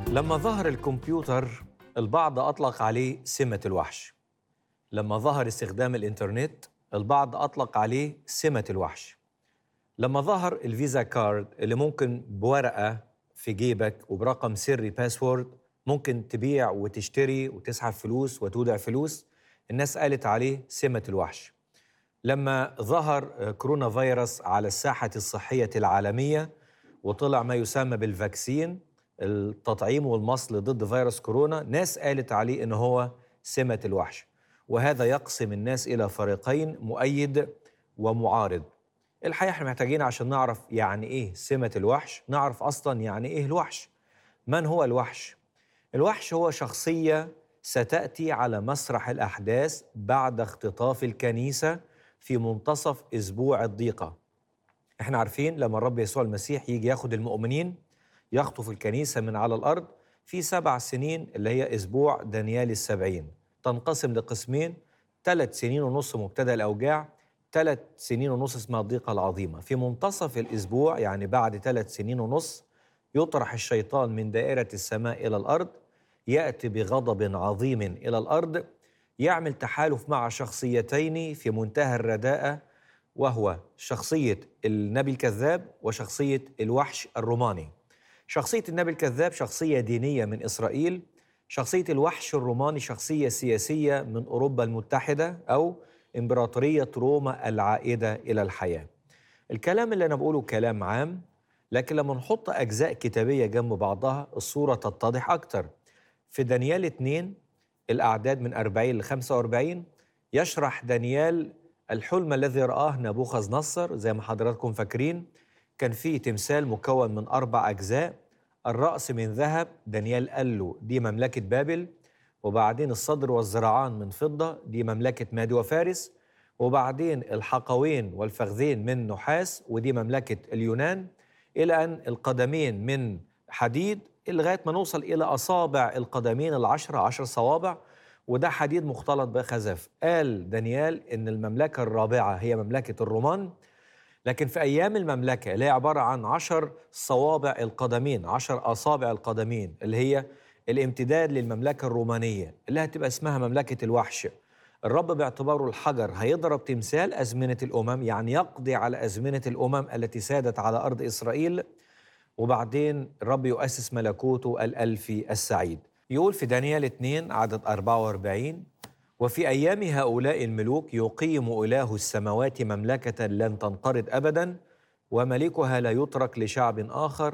لما ظهر الكمبيوتر البعض أطلق عليه سمة الوحش لما ظهر استخدام الإنترنت البعض أطلق عليه سمة الوحش لما ظهر الفيزا كارد اللي ممكن بورقة في جيبك وبرقم سري باسورد ممكن تبيع وتشتري وتسحب فلوس وتودع فلوس الناس قالت عليه سمة الوحش لما ظهر كورونا فيروس على الساحة الصحية العالمية وطلع ما يسمى بالفاكسين التطعيم والمصل ضد فيروس كورونا ناس قالت عليه ان هو سمة الوحش وهذا يقسم الناس الى فريقين مؤيد ومعارض الحقيقة احنا محتاجين عشان نعرف يعني ايه سمة الوحش نعرف اصلا يعني ايه الوحش من هو الوحش الوحش هو شخصية ستأتي على مسرح الأحداث بعد اختطاف الكنيسة في منتصف أسبوع الضيقة احنا عارفين لما الرب يسوع المسيح يجي ياخد المؤمنين يخطف الكنيسة من على الأرض في سبع سنين اللي هي أسبوع دانيال السبعين تنقسم لقسمين ثلاث سنين ونص مبتدأ الأوجاع ثلاث سنين ونص اسمها الضيقة العظيمة في منتصف الأسبوع يعني بعد ثلاث سنين ونص يطرح الشيطان من دائرة السماء إلى الأرض يأتي بغضب عظيم إلى الأرض يعمل تحالف مع شخصيتين في منتهى الرداءة وهو شخصية النبي الكذاب وشخصية الوحش الروماني شخصية النبي الكذاب شخصية دينية من إسرائيل شخصية الوحش الروماني شخصية سياسية من أوروبا المتحدة أو إمبراطورية روما العائدة إلى الحياة الكلام اللي أنا بقوله كلام عام لكن لما نحط أجزاء كتابية جنب بعضها الصورة تتضح أكتر في دانيال 2 الأعداد من 40 ل 45 يشرح دانيال الحلم الذي رآه نبوخذ نصر زي ما حضراتكم فاكرين كان فيه تمثال مكون من أربع أجزاء الرأس من ذهب دانيال قال له دي مملكة بابل وبعدين الصدر والذراعان من فضة دي مملكة مادي وفارس وبعدين الحقوين والفخذين من نحاس ودي مملكة اليونان إلى أن القدمين من حديد لغاية ما نوصل إلى أصابع القدمين العشرة عشر صوابع وده حديد مختلط بخزف قال دانيال إن المملكة الرابعة هي مملكة الرومان لكن في أيام المملكة اللي هي عبارة عن عشر صوابع القدمين عشر أصابع القدمين اللي هي الامتداد للمملكة الرومانية اللي هتبقى اسمها مملكة الوحش الرب باعتباره الحجر هيضرب تمثال أزمنة الأمم يعني يقضي على أزمنة الأمم التي سادت على أرض إسرائيل وبعدين الرب يؤسس ملكوته الألفي السعيد يقول في دانيال 2 عدد 44 وفي أيام هؤلاء الملوك يقيم إله السماوات مملكة لن تنقرض أبدا وملكها لا يترك لشعب آخر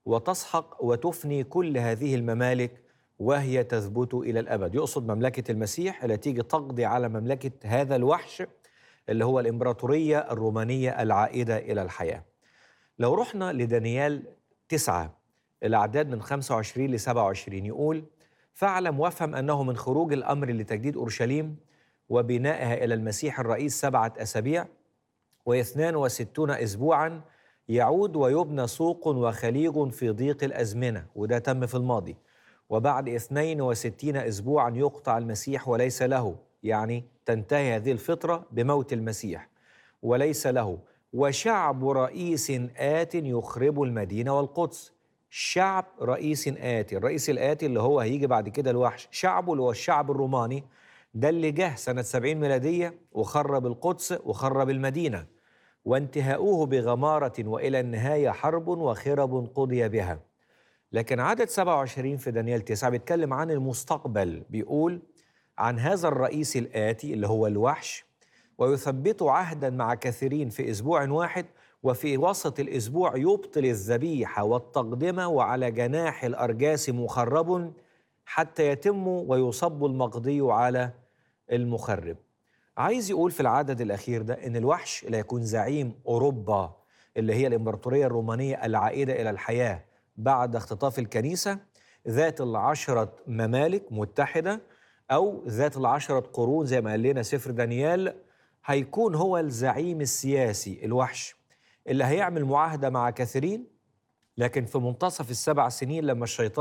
وتسحق وتفني كل هذه الممالك وهي تثبت إلى الأبد يقصد مملكة المسيح التي تيجي تقضي على مملكة هذا الوحش اللي هو الإمبراطورية الرومانية العائدة إلى الحياة لو رحنا لدانيال تسعة الأعداد من 25 ل 27 يقول فاعلم وافهم أنه من خروج الأمر لتجديد أورشليم وبنائها إلى المسيح الرئيس سبعة أسابيع واثنان وستون أسبوعا يعود ويبنى سوق وخليج في ضيق الأزمنة وده تم في الماضي وبعد 62 أسبوعا يقطع المسيح وليس له يعني تنتهي هذه الفترة بموت المسيح وليس له وشعب رئيس آت يخرب المدينة والقدس شعب رئيس آتي الرئيس الآتي اللي هو هيجي بعد كده الوحش شعبه اللي هو الشعب الروماني ده اللي جه سنة 70 ميلادية وخرب القدس وخرب المدينة وانتهاؤه بغمارة وإلى النهاية حرب وخرب قضي بها لكن عدد 27 في دانيال 9 بيتكلم عن المستقبل بيقول عن هذا الرئيس الآتي اللي هو الوحش ويثبت عهدا مع كثيرين في أسبوع واحد وفي وسط الأسبوع يبطل الذبيحة والتقدمة وعلى جناح الأرجاس مخرب حتى يتم ويصب المقضي على المخرب عايز يقول في العدد الأخير ده إن الوحش لا يكون زعيم أوروبا اللي هي الإمبراطورية الرومانية العائدة إلى الحياة بعد اختطاف الكنيسة ذات العشرة ممالك متحدة أو ذات العشرة قرون زي ما قال لنا سفر دانيال هيكون هو الزعيم السياسي الوحش اللي هيعمل معاهدة مع كثيرين لكن في منتصف السبع سنين لما الشيطان